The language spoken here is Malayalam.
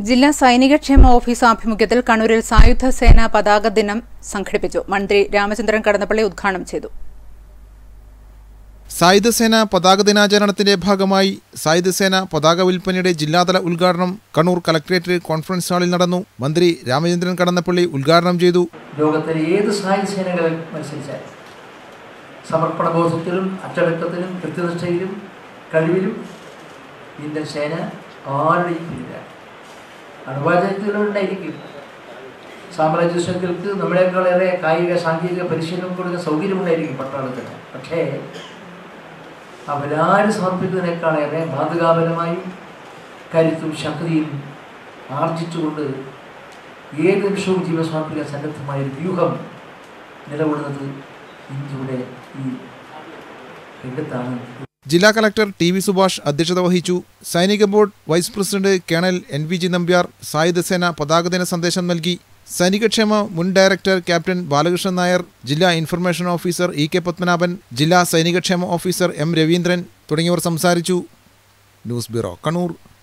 ജില്ലാ സൈനികക്ഷേമ ഓഫീസ് ആഭിമുഖ്യത്തിൽ കണ്ണൂരിൽ സായുധ സേനാ പതാക ദിനം സംഘടിപ്പിച്ചു മന്ത്രി രാമചന്ദ്രൻ കടന്നപ്പള്ളി ഉദ്ഘാടനം ചെയ്തു സായുധസേന പതാക ദിനാചരണത്തിന്റെ ഭാഗമായി സായുധസേന പതാക വിൽപ്പനയുടെ ജില്ലാതല ഉദ്ഘാടനം കണ്ണൂർ കലക്ട്രേറ്റ് കോൺഫറൻസ് ഹാളിൽ നടന്നു മന്ത്രി രാമചന്ദ്രൻ കടന്നപ്പള്ളി ഉദ്ഘാടനം ചെയ്തു ലോകത്തിലെ ഏത് സായുധ സേനകളിൽ മത്സരിച്ചാൽ സമർപ്പണബോധത്തിലും അച്ചടക്കത്തിലും കൃത്യനിഷ്ഠയിലും കഴിവിലും ഇന്ത്യൻ സേന ആരുടെയും പിന്നില്ല അണുവാചകത്തിലുണ്ടായിരിക്കും സാമ്രാജ്യ ശക്തികൾക്ക് നമ്മളെക്കാളേറെ കായിക സാങ്കേതിക പരിശീലനം കൊടുക്കുന്ന സൗകര്യമുണ്ടായിരിക്കും പട്ടാളത്തിന് പക്ഷേ അവരാരും സമർപ്പിക്കുന്നതിനേക്കാളേറെ മാതൃകാപരമായും കരുത്തും ശക്തിയും ആർജിച്ചുകൊണ്ട് ഏത് നിമിഷവും ജീവൻ സമർപ്പിക്കാൻ സന്നദ്ധമായ ഒരു വ്യൂഹം നിലകൊള്ളുന്നത് ഇന്ത്യയുടെ ഈ രംഗത്താണ് ജില്ലാ കലക്ടർ ടി വി സുഭാഷ് അധ്യക്ഷത വഹിച്ചു സൈനിക board vice president colonel N V G Nambiar സായുധസേന പതാക ദിന സന്ദേശം നൽകി സൈനികക്ഷേമ മുൻ ഡയറക്ടർ ക്യാപ്റ്റൻ ബാലകൃഷ്ണൻ നായർ ജില്ലാ information officer E K Padmanabhan ജില്ലാ സൈനികക്ഷേമ ഓഫീസർ എം രവീന്ദ്രൻ തുടങ്ങിയവർ സംസാരിച്ചു ന്യൂസ് ബ്യൂറോ കണ്ണൂർ